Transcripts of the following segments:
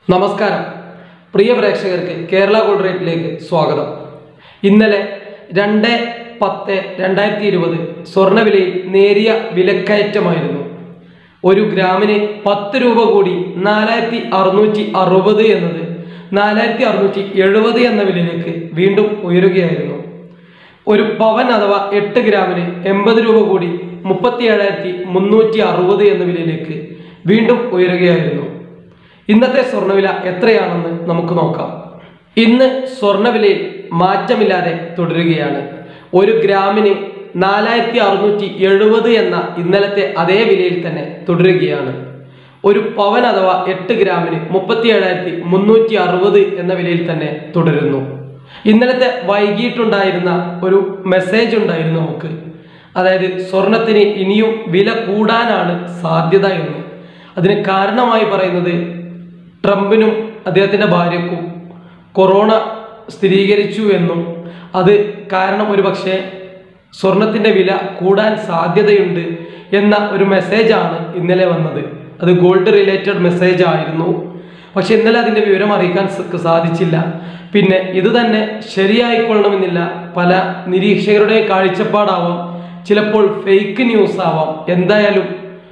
നമസ്കാരം പ്രിയ പ്രേക്ഷകർക്ക് കേരള ഗോൾഡ് റേറ്റിലേക്ക് സ്വാഗതം ഇന്നലെ രണ്ട് പത്ത് രണ്ടായിരത്തി ഇരുപത് സ്വർണ്ണവിലയിൽ നേരിയ വിലക്കയറ്റമായിരുന്നു ഒരു ഗ്രാമിന് പത്ത് രൂപ കൂടി നാലായിരത്തി അറുന്നൂറ്റി അറുപത് എന്നത് നാലായിരത്തി അറുന്നൂറ്റി എഴുപത് എന്ന വിലയിലേക്ക് വീണ്ടും ഉയരുകയായിരുന്നു ഒരു പവൻ അഥവാ എട്ട് ഗ്രാമിന് എൺപത് രൂപ കൂടി മുപ്പത്തി ഏഴായിരത്തി മുന്നൂറ്റി അറുപത് എന്ന വിലയിലേക്ക് വീണ്ടും ഉയരുകയായിരുന്നു ഇന്നത്തെ സ്വർണ്ണവില എത്രയാണെന്ന് നമുക്ക് നോക്കാം ഇന്ന് സ്വർണ്ണവിലയിൽ മാറ്റമില്ലാതെ തുടരുകയാണ് ഒരു ഗ്രാമിന് നാലായിരത്തി അറുന്നൂറ്റി എഴുപത് എന്ന ഇന്നലത്തെ അതേ വിലയിൽ തന്നെ തുടരുകയാണ് ഒരു പവൻ അഥവാ എട്ട് ഗ്രാമിന് മുപ്പത്തി ഏഴായിരത്തി മുന്നൂറ്റി അറുപത് എന്ന വിലയിൽ തന്നെ തുടരുന്നു ഇന്നലത്തെ വൈകിട്ടുണ്ടായിരുന്ന ഒരു മെസ്സേജ് ഉണ്ടായിരുന്നു നമുക്ക് അതായത് സ്വർണത്തിന് ഇനിയും വില കൂടാനാണ് സാധ്യത എന്ന് അതിന് കാരണമായി പറയുന്നത് ട്രംപിനും അദ്ദേഹത്തിൻ്റെ ഭാര്യക്കും കൊറോണ സ്ഥിരീകരിച്ചു എന്നും അത് കാരണം ഒരു പക്ഷേ സ്വർണത്തിൻ്റെ വില കൂടാൻ സാധ്യതയുണ്ട് എന്ന ഒരു മെസ്സേജാണ് ഇന്നലെ വന്നത് അത് ഗോൾഡ് റിലേറ്റഡ് മെസ്സേജ് ആയിരുന്നു പക്ഷെ ഇന്നലെ അതിൻ്റെ വിവരം അറിയിക്കാൻ സ- സാധിച്ചില്ല പിന്നെ ഇത് തന്നെ ശരിയായിക്കൊള്ളണമെന്നില്ല പല നിരീക്ഷകരുടെ കാഴ്ചപ്പാടാവാം ചിലപ്പോൾ ഫേക്ക് ന്യൂസ് ആവാം എന്തായാലും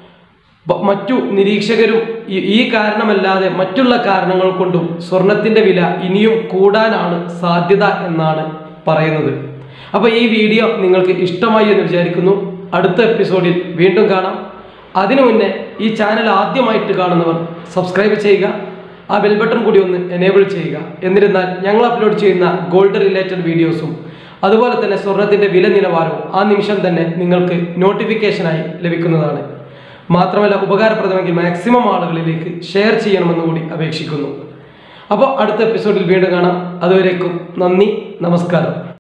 ബ- മറ്റു നിരീക്ഷകരും ഈ- ഈ കാരണമല്ലാതെ മറ്റുള്ള കാരണങ്ങൾ കൊണ്ടും സ്വർണത്തിന്റെ വില ഇനിയും കൂടാനാണ് സാധ്യത എന്നാണ് പറയുന്നത് അപ്പോൾ ഈ വീഡിയോ നിങ്ങൾക്ക് ഇഷ്ടമായി എന്ന് വിചാരിക്കുന്നു അടുത്ത എപ്പിസോഡിൽ വീണ്ടും കാണാം അതിനു മുന്നേ ഈ ചാനൽ ആദ്യമായിട്ട് കാണുന്നവർ സബ്സ്ക്രൈബ് ചെയ്യുക ആ ബെൽ ബട്ടൺ കൂടി ഒന്ന് എനേബിൾ ചെയ്യുക എന്നിരുന്നാൽ ഞങ്ങൾ അപ്ലോഡ് ചെയ്യുന്ന ഗോൾഡ് റിലേറ്റഡ് വീഡിയോസും അതുപോലെ തന്നെ സ്വർണത്തിന്റെ വില നിലവാരവും ആ നിമിഷം തന്നെ നിങ്ങൾക്ക് നോട്ടിഫിക്കേഷനായി ലഭിക്കുന്നതാണ് മാത്രമല്ല ഉപകാരപ്രദമെങ്കിൽ മാക്സിമം ആളുകളിലേക്ക് ഷെയർ ചെയ്യണമെന്ന് കൂടി അപേക്ഷിക്കുന്നു അപ്പോൾ അടുത്ത എപ്പിസോഡിൽ വീണ്ടും കാണാം അതുവരേക്കും നന്ദി നമസ്കാരം